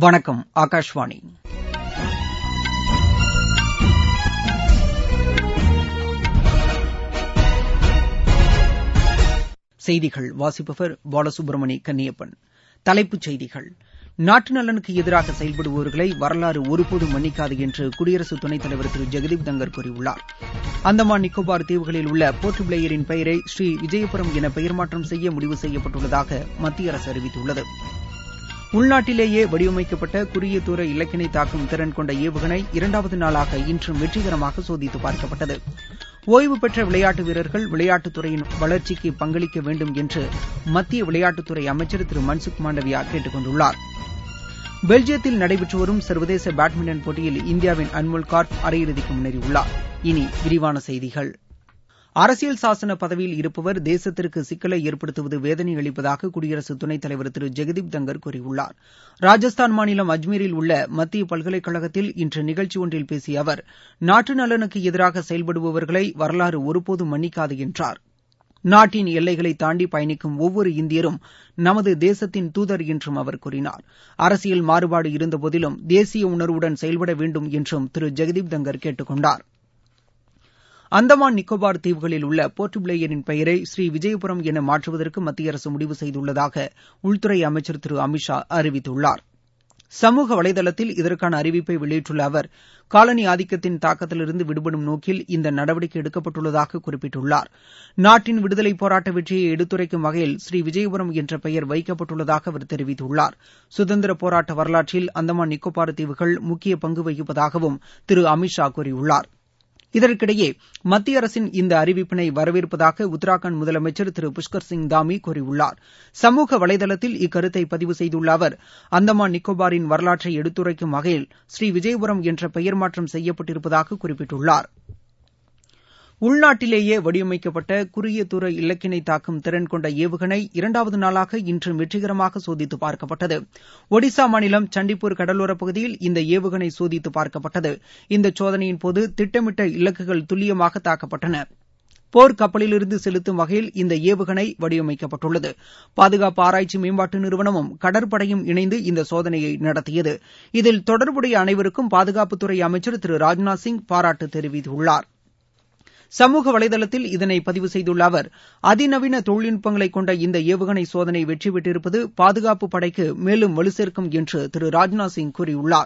வணக்கம் ஆகாஷவாணி செய்திகள் வாசிப்பவர் பாலசுப்ரமணி கன்னியப்பன் தலைப்புச் செய்திகள் நாட்டு நலனுக்கு எதிராக செயல்படுபவர்களை வரலாறு ஒருபோதும் மன்னிக்காது என்று குடியரசு துணைத் தலைவர் திரு ஜெகதீப் தங்கர் கூறியுள்ளார் அந்தமான் நிக்கோபார் தீவுகளில் உள்ள போர்ட் பிளேயரின் பெயரை ஸ்ரீ விஜயபுரம் என பெயர் மாற்றம் செய்ய முடிவு செய்யப்பட்டுள்ளதாக மத்திய அரசு அறிவித்துள்ளது உள்நாட்டிலேயே வடிவமைக்கப்பட்ட குறுகிய தூர இலக்கினை தாக்கும் திறன் கொண்ட ஏவுகணை இரண்டாவது நாளாக இன்றும் வெற்றிகரமாக சோதித்து பார்க்கப்பட்டது ஓய்வு பெற்ற விளையாட்டு வீரர்கள் விளையாட்டுத்துறையின் வளர்ச்சிக்கு பங்களிக்க வேண்டும் என்று மத்திய விளையாட்டுத்துறை அமைச்சர் திரு மன்சுக் மாண்டவியா கேட்டுக் கொண்டுள்ளார் பெல்ஜியத்தில் நடைபெற்று வரும் சர்வதேச பேட்மிண்டன் போட்டியில் இந்தியாவின் அன்மோல் கார்ப் அரையிறுதிக்கு முன்னேறியுள்ளார் இனி விரிவான செய்திகள் அரசியல் சாசன பதவியில் இருப்பவர் தேசத்திற்கு சிக்கலை ஏற்படுத்துவது வேதனை அளிப்பதாக குடியரசு துணைத் தலைவர் திரு ஜெகதீப் தங்கர் கூறியுள்ளார் ராஜஸ்தான் மாநிலம் அஜ்மீரில் உள்ள மத்திய பல்கலைக்கழகத்தில் இன்று நிகழ்ச்சி ஒன்றில் பேசிய அவர் நாட்டு நலனுக்கு எதிராக செயல்படுபவர்களை வரலாறு ஒருபோதும் மன்னிக்காது என்றார் நாட்டின் எல்லைகளை தாண்டி பயணிக்கும் ஒவ்வொரு இந்தியரும் நமது தேசத்தின் தூதர் என்றும் அவர் கூறினார் அரசியல் மாறுபாடு இருந்தபோதிலும் தேசிய உணர்வுடன் செயல்பட வேண்டும் என்றும் திரு ஜெகதீப் தங்கர் கேட்டுக் கொண்டார் அந்தமான் நிக்கோபார் தீவுகளில் உள்ள போர்ட் பிளேயரின் பெயரை ஸ்ரீ விஜயபுரம் என மாற்றுவதற்கு மத்திய அரசு முடிவு செய்துள்ளதாக உள்துறை அமைச்சர் திரு அமித் ஷா அறிவித்துள்ளார் சமூக வலைதளத்தில் இதற்கான அறிவிப்பை வெளியிட்டுள்ள அவர் காலனி ஆதிக்கத்தின் தாக்கத்திலிருந்து விடுபடும் நோக்கில் இந்த நடவடிக்கை எடுக்கப்பட்டுள்ளதாக குறிப்பிட்டுள்ளார் நாட்டின் விடுதலை போராட்ட வெற்றியை எடுத்துரைக்கும் வகையில் ஸ்ரீ விஜயபுரம் என்ற பெயர் வைக்கப்பட்டுள்ளதாக அவர் தெரிவித்துள்ளார் சுதந்திர போராட்ட வரலாற்றில் அந்தமான் நிக்கோபார் தீவுகள் முக்கிய பங்கு வகிப்பதாகவும் திரு அமித் ஷா கூறியுள்ளார் இதற்கிடையே மத்திய அரசின் இந்த அறிவிப்பினை வரவேற்பதாக உத்தராகண்ட் முதலமைச்சர் திரு புஷ்கர் சிங் தாமி கூறியுள்ளார் சமூக வலைதளத்தில் இக்கருத்தை பதிவு செய்துள்ள அவர் அந்தமான் நிக்கோபாரின் வரலாற்றை எடுத்துரைக்கும் வகையில் ஸ்ரீ விஜயபுரம் என்ற பெயர் மாற்றம் செய்யப்பட்டிருப்பதாக குறிப்பிட்டுள்ளார் உள்நாட்டிலேயே வடிவமைக்கப்பட்ட குறுகிய தூர இலக்கினை தாக்கும் திறன் கொண்ட ஏவுகணை இரண்டாவது நாளாக இன்று வெற்றிகரமாக சோதித்து பார்க்கப்பட்டது ஒடிசா மாநிலம் சண்டிப்பூர் கடலோரப் பகுதியில் இந்த ஏவுகணை சோதித்து பார்க்கப்பட்டது இந்த சோதனையின்போது திட்டமிட்ட இலக்குகள் துல்லியமாக தாக்கப்பட்டன போர் கப்பலிலிருந்து செலுத்தும் வகையில் இந்த ஏவுகணை வடிவமைக்கப்பட்டுள்ளது பாதுகாப்பு ஆராய்ச்சி மேம்பாட்டு நிறுவனமும் கடற்படையும் இணைந்து இந்த சோதனையை நடத்தியது இதில் தொடர்புடைய அனைவருக்கும் பாதுகாப்புத்துறை அமைச்சர் திரு ராஜ்நாத் சிங் பாராட்டு தெரிவித்துள்ளார் சமூக வலைதளத்தில் இதனை பதிவு செய்துள்ள அவர் அதிநவீன தொழில்நுட்பங்களை கொண்ட இந்த ஏவுகணை சோதனை வெற்றி பெற்றிருப்பது பாதுகாப்பு படைக்கு மேலும் வலுசேர்க்கும் என்று திரு ராஜ்நாத் சிங் கூறியுள்ளார்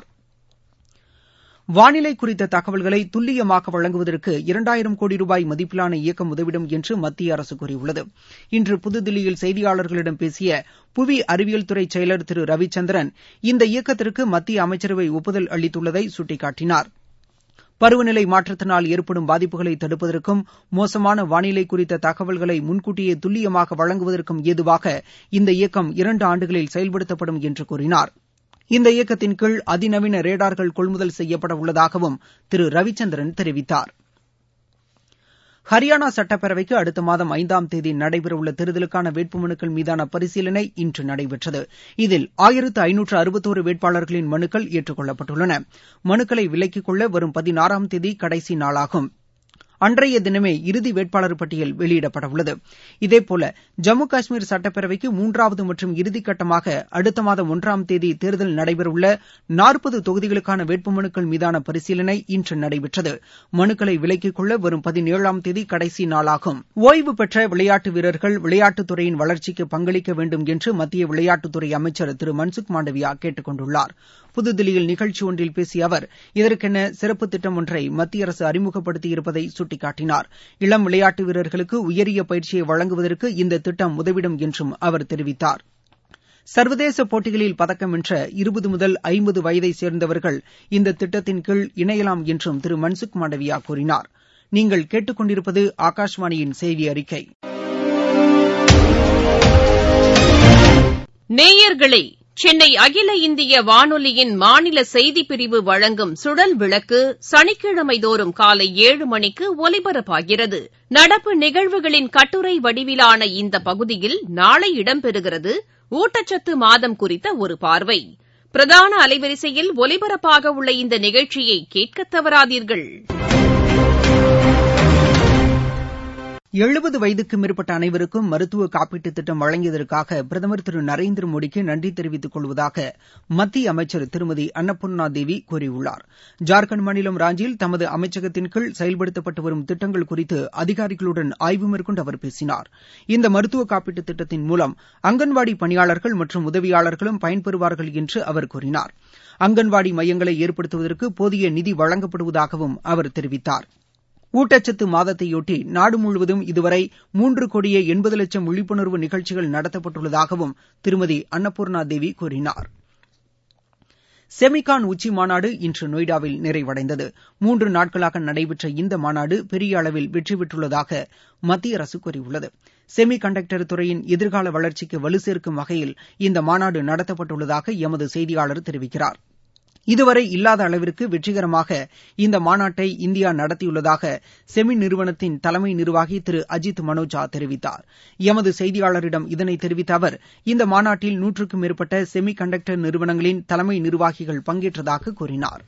வானிலை குறித்த தகவல்களை துல்லியமாக வழங்குவதற்கு இரண்டாயிரம் கோடி ரூபாய் மதிப்பிலான இயக்கம் உதவிடும் என்று மத்திய அரசு கூறியுள்ளது இன்று புதுதில்லியில் செய்தியாளர்களிடம் பேசிய புவி அறிவியல் துறை செயலர் திரு ரவிச்சந்திரன் இந்த இயக்கத்திற்கு மத்திய அமைச்சரவை ஒப்புதல் அளித்துள்ளதை சுட்டிக்காட்டினார் பருவநிலை மாற்றத்தினால் ஏற்படும் பாதிப்புகளை தடுப்பதற்கும் மோசமான வானிலை குறித்த தகவல்களை முன்கூட்டியே துல்லியமாக வழங்குவதற்கும் ஏதுவாக இந்த இயக்கம் இரண்டு ஆண்டுகளில் செயல்படுத்தப்படும் என்று கூறினார் இந்த இயக்கத்தின் கீழ் அதிநவீன ரேடார்கள் கொள்முதல் செய்யப்பட உள்ளதாகவும் திரு ரவிச்சந்திரன் தெரிவித்தார் ஹரியானா சட்டப்பேரவைக்கு அடுத்த மாதம் ஐந்தாம் தேதி நடைபெறவுள்ள தேர்தலுக்கான வேட்புமனுக்கள் மீதான பரிசீலனை இன்று நடைபெற்றது இதில் ஆயிரத்து ஐநூற்று அறுபத்தோரு வேட்பாளர்களின் மனுக்கள் ஏற்றுக்கொள்ளப்பட்டுள்ளன மனுக்களை விலக்கிக் கொள்ள வரும் பதினாறாம் தேதி கடைசி நாளாகும் அன்றைய தினமே இறுதி வேட்பாளர் பட்டியல் வெளியிடப்படவுள்ளது இதேபோல ஜம்மு காஷ்மீர் சட்டப்பேரவைக்கு மூன்றாவது மற்றும் இறுதிக்கட்டமாக அடுத்த மாதம் ஒன்றாம் தேதி தேர்தல் நடைபெறவுள்ள நாற்பது தொகுதிகளுக்கான வேட்புமனுக்கள் மீதான பரிசீலனை இன்று நடைபெற்றது மனுக்களை விலக்கிக் கொள்ள வரும் பதினேழாம் தேதி கடைசி நாளாகும் ஓய்வு பெற்ற விளையாட்டு வீரர்கள் விளையாட்டுத்துறையின் வளர்ச்சிக்கு பங்களிக்க வேண்டும் என்று மத்திய விளையாட்டுத்துறை அமைச்சர் திரு மன்சுக் மாண்டவியா கேட்டுக் கொண்டுள்ளார் புதுதில்லியில் நிகழ்ச்சி ஒன்றில் பேசிய அவர் இதற்கென சிறப்பு திட்டம் ஒன்றை மத்திய அரசு அறிமுகப்படுத்தியிருப்பதை சுட்டிக்காட்டினார் இளம் விளையாட்டு வீரர்களுக்கு உயரிய பயிற்சியை வழங்குவதற்கு இந்த திட்டம் உதவிடும் என்றும் அவர் தெரிவித்தார் சர்வதேச போட்டிகளில் பதக்கம் வென்ற இருபது முதல் ஐம்பது வயதை சேர்ந்தவர்கள் இந்த திட்டத்தின் கீழ் இணையலாம் என்றும் திரு மன்சுக் மாண்டவியா கூறினார் நீங்கள் கேட்டுக்கொண்டிருப்பது ஆகாஷ்வாணியின் செய்தி அறிக்கை நேயர்களே சென்னை அகில இந்திய வானொலியின் மாநில செய்திப்பிரிவு வழங்கும் சுழல் விளக்கு சனிக்கிழமை தோறும் காலை ஏழு மணிக்கு ஒலிபரப்பாகிறது நடப்பு நிகழ்வுகளின் கட்டுரை வடிவிலான இந்த பகுதியில் நாளை இடம்பெறுகிறது ஊட்டச்சத்து மாதம் குறித்த ஒரு பார்வை பிரதான அலைவரிசையில் ஒலிபரப்பாக உள்ள இந்த நிகழ்ச்சியை கேட்க தவறாதீர்கள் எழுபது வயதுக்கு மேற்பட்ட அனைவருக்கும் மருத்துவ காப்பீட்டுத் திட்டம் வழங்கியதற்காக பிரதமர் திரு நரேந்திர மோடிக்கு நன்றி தெரிவித்துக் கொள்வதாக மத்திய அமைச்சர் திருமதி அன்னபூர்ணா தேவி கூறியுள்ளார் ஜார்க்கண்ட் மாநிலம் ராஞ்சியில் தமது அமைச்சகத்தின் கீழ் செயல்படுத்தப்பட்டு வரும் திட்டங்கள் குறித்து அதிகாரிகளுடன் ஆய்வு மேற்கொண்டு அவர் பேசினார் இந்த மருத்துவ காப்பீட்டுத் திட்டத்தின் மூலம் அங்கன்வாடி பணியாளர்கள் மற்றும் உதவியாளர்களும் பயன்பெறுவார்கள் என்று அவர் கூறினார் அங்கன்வாடி மையங்களை ஏற்படுத்துவதற்கு போதிய நிதி வழங்கப்படுவதாகவும் அவர் தெரிவித்தார் ஊட்டச்சத்து மாதத்தையொட்டி நாடு முழுவதும் இதுவரை மூன்று கோடியே எண்பது லட்சம் விழிப்புணர்வு நிகழ்ச்சிகள் நடத்தப்பட்டுள்ளதாகவும் திருமதி அன்னபூர்ணா தேவி கூறினார் செமிகான் உச்சி மாநாடு இன்று நொய்டாவில் நிறைவடைந்தது மூன்று நாட்களாக நடைபெற்ற இந்த மாநாடு பெரிய அளவில் வெற்றி பெற்றுள்ளதாக மத்திய அரசு கூறியுள்ளது செமி கண்டக்டர் துறையின் எதிர்கால வளர்ச்சிக்கு வலு சேர்க்கும் வகையில் இந்த மாநாடு நடத்தப்பட்டுள்ளதாக எமது செய்தியாளர் தெரிவிக்கிறார் இதுவரை இல்லாத அளவிற்கு வெற்றிகரமாக இந்த மாநாட்டை இந்தியா நடத்தியுள்ளதாக செமி நிறுவனத்தின் தலைமை நிர்வாகி திரு அஜித் மனோஜா தெரிவித்தார் எமது செய்தியாளரிடம் இதனை தெரிவித்த அவர் இந்த மாநாட்டில் நூற்றுக்கும் மேற்பட்ட செமி கண்டக்டர் நிறுவனங்களின் தலைமை நிர்வாகிகள் பங்கேற்றதாக கூறினார்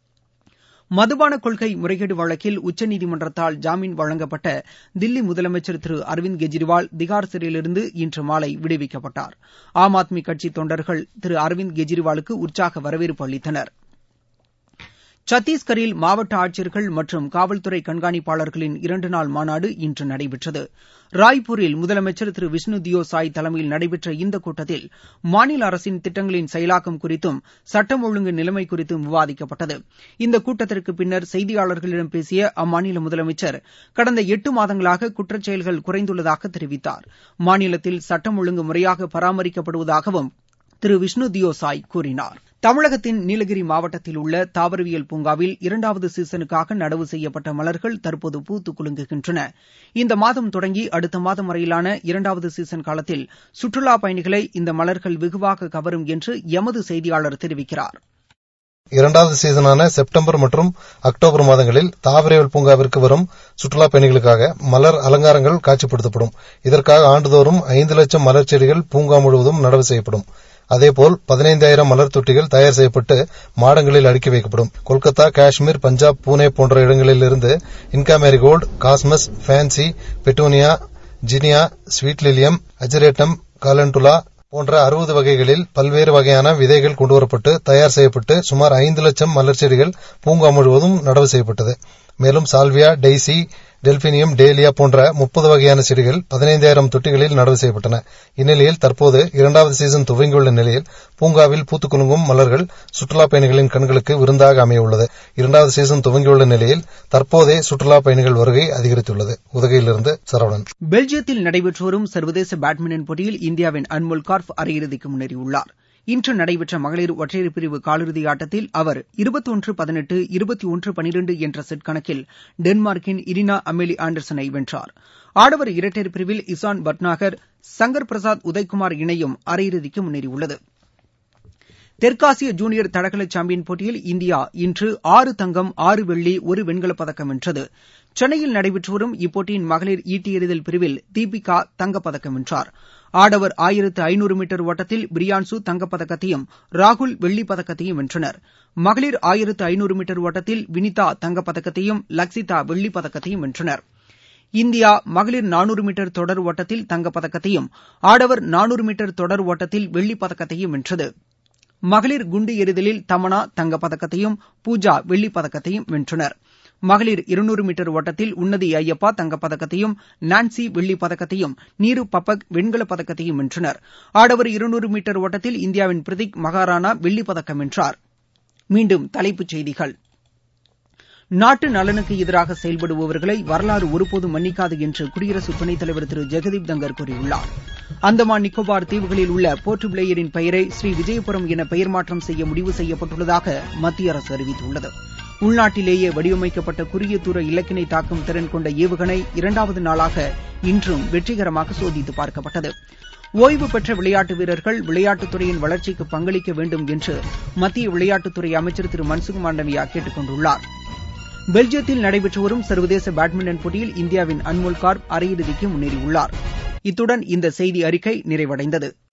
மதுபான கொள்கை முறைகேடு வழக்கில் உச்சநீதிமன்றத்தால் ஜாமீன் வழங்கப்பட்ட தில்லி முதலமைச்சர் திரு அரவிந்த் கெஜ்ரிவால் திகார் சிறையிலிருந்து இன்று மாலை விடுவிக்கப்பட்டார் ஆம் ஆத்மி கட்சி தொண்டர்கள் திரு அரவிந்த் கெஜ்ரிவாலுக்கு உற்சாக வரவேற்பு அளித்தனர் சத்தீஸ்கரில் மாவட்ட ஆட்சியர்கள் மற்றும் காவல்துறை கண்காணிப்பாளர்களின் இரண்டு நாள் மாநாடு இன்று நடைபெற்றது ராய்ப்பூரில் முதலமைச்சர் திரு விஷ்ணு தியோ சாய் தலைமையில் நடைபெற்ற இந்த கூட்டத்தில் மாநில அரசின் திட்டங்களின் செயலாக்கம் குறித்தும் சட்டம் ஒழுங்கு நிலைமை குறித்தும் விவாதிக்கப்பட்டது இந்த கூட்டத்திற்கு பின்னர் செய்தியாளர்களிடம் பேசிய அம்மாநில முதலமைச்சர் கடந்த எட்டு மாதங்களாக குற்றச்செயல்கள் குறைந்துள்ளதாக தெரிவித்தார் மாநிலத்தில் சட்டம் ஒழுங்கு முறையாக பராமரிக்கப்படுவதாகவும் திரு விஷ்ணு தியோ சாய் கூறினார் தமிழகத்தின் நீலகிரி மாவட்டத்தில் உள்ள தாவரவியல் பூங்காவில் இரண்டாவது சீசனுக்காக நடவு செய்யப்பட்ட மலர்கள் தற்போது பூத்து குலுங்குகின்றன இந்த மாதம் தொடங்கி அடுத்த மாதம் வரையிலான இரண்டாவது சீசன் காலத்தில் சுற்றுலாப் பயணிகளை இந்த மலர்கள் வெகுவாக கவரும் என்று எமது செய்தியாளர் தெரிவிக்கிறார் இரண்டாவது சீசனான செப்டம்பர் மற்றும் அக்டோபர் மாதங்களில் தாவரவியல் பூங்காவிற்கு வரும் சுற்றுலாப் பயணிகளுக்காக மலர் அலங்காரங்கள் காட்சிப்படுத்தப்படும் இதற்காக ஆண்டுதோறும் ஐந்து லட்சம் மலர் செடிகள் பூங்கா முழுவதும் நடவு செய்யப்படும் அதேபோல் பதினைந்தாயிரம் மலர் தொட்டிகள் தயார் செய்யப்பட்டு மாடங்களில் அடுக்கி வைக்கப்படும் கொல்கத்தா காஷ்மீர் பஞ்சாப் பூனே போன்ற இடங்களில் இருந்து Inca marigold cosmos fancy petunia zinnia sweet lilium ageratum calendula போன்ற அறுபது வகைகளில் பல்வேறு வகையான விதைகள் கொண்டுவரப்பட்டு தயார் செய்யப்பட்டு சுமார் ஐந்து லட்சம் மலர் செடிகள் பூங்கா முழுவதும் நடவு செய்யப்பட்டது மேலும் சால்வியா டெய்சி டெல்பினியம் டேலியா போன்ற முப்பது வகையான செடிகள் பதினைந்தாயிரம் தொட்டிகளில் நடவு செய்யப்பட்டன இந்நிலையில் தற்போது இரண்டாவது சீசன் துவங்கியுள்ள நிலையில் பூங்காவில் பூத்துக் குலுங்கும் மலர்கள் சுற்றுலாப் பயணிகளின் கண்களுக்கு விருந்தாக அமையவுள்ளது இரண்டாவது சீசன் துவங்கியுள்ள நிலையில் தற்போதே சுற்றுலாப் பயணிகள் வருகை அதிகரித்துள்ளது உதகையிலிருந்து சரவணன் பெல்ஜியத்தில் நடைபெற்று வரும் சர்வதேச பேட்மிண்டன் போட்டியில் இந்தியாவின் அன்முல் கார்ப் அரையிறுதிக்கு முன்னேறியுள்ளார் இன்று நடைபெற்ற மகளிர் ஒற்றையர் பிரிவு காலிறுதி ஆட்டத்தில் அவர் இருபத்தொன்று பதினெட்டு இருபத்தி ஒன்று பனிரெண்டு என்ற செட் கணக்கில் டென்மார்க்கின் இரினா அமேலி ஆண்டர்சனை வென்றார் ஆடவர் இரட்டையர் பிரிவில் இசான் பட்நாகர் சங்கர் பிரசாத் உதய்குமார் இணையும் அரையிறுதிக்கு முன்னேறியுள்ளது தெற்காசிய ஜூனியர் தடகள சாம்பியன் போட்டியில் இந்தியா இன்று ஆறு தங்கம் ஆறு வெள்ளி ஒரு வெண்கலப் பதக்கம் வென்றது சென்னையில் நடைபெற்று வரும் இப்போட்டியின் மகளிர் ஈட்டி எறிதல் பிரிவில் தீபிகா தங்கப்பதக்கம் வென்றார் ஆடவர் ஆயிரத்து ஐநூறு மீட்டர் ஓட்டத்தில் பிரியான்சு தங்கப்பதக்கத்தையும் ராகுல் வெள்ளிப் பதக்கத்தையும் வென்றனர் மகளிர் ஆயிரத்து ஐநூறு மீட்டர் ஓட்டத்தில் வினிதா தங்கப்பதக்கத்தையும் லக்ஸிதா வெள்ளிப் பதக்கத்தையும் வென்றனர் இந்தியா மகளிர் நானூறு மீட்டர் தொடர் ஓட்டத்தில் தங்கப்பதக்கத்தையும் ஆடவர் நானூறு மீட்டர் தொடர் ஓட்டத்தில் வெள்ளிப் பதக்கத்தையும் வென்றது மகளிர் குண்டு எறிதலில் தமனா தங்கப்பதக்கத்தையும் பூஜா வெள்ளிப் பதக்கத்தையும் வென்றனர் மகளிர் இருநூறு மீட்டர் ஓட்டத்தில் உன்னதி ஐயப்பா தங்கப்பதக்கத்தையும் நான்சி வெள்ளிப் பதக்கத்தையும் நீரு பப்பக் வெண்கலப் பதக்கத்தையும் வென்றனர் ஆடவர் இருநூறு மீட்டர் ஓட்டத்தில் இந்தியாவின் பிரதீக் மகாராணா வெள்ளிப் பதக்கம் வென்றார் மீண்டும் தலைப்புச் செய்திகள் நாட்டு நலனுக்கு எதிராக செயல்படுபவர்களை வரலாறு ஒருபோதும் மன்னிக்காது என்று குடியரசு துணைத் தலைவர் திரு ஜெகதீப் தங்கர் கூறியுள்ளார் அந்தமான் நிக்கோபார் தீவுகளில் உள்ள போர்ட் பிளேயரின் பெயரை ஸ்ரீ விஜயபுரம் என பெயர் மாற்றம் செய்ய முடிவு செய்யப்பட்டுள்ளதாக மத்திய அரசு அறிவித்துள்ளது உள்நாட்டிலேயே வடிவமைக்கப்பட்ட குறுகிய தூர இலக்கினை தாக்கும் திறன் கொண்ட ஏவுகணை இரண்டாவது நாளாக இன்றும் வெற்றிகரமாக சோதித்து பார்க்கப்பட்டது ஓய்வு பெற்ற விளையாட்டு வீரர்கள் விளையாட்டுத்துறையின் வளர்ச்சிக்கு பங்களிக்க வேண்டும் என்று மத்திய விளையாட்டுத்துறை அமைச்சர் திரு மன்சுக் மாண்டவியா கேட்டுக் கொண்டுள்ளார் பெல்ஜியத்தில் நடைபெற்று வரும் சர்வதேச பேட்மிண்டன் போட்டியில் இந்தியாவின் அன்மோல் கார்ப் அரையிறுதிக்கு முன்னேறியுள்ளார் இத்துடன் இந்த செய்தி அறிக்கை நிறைவடைந்தது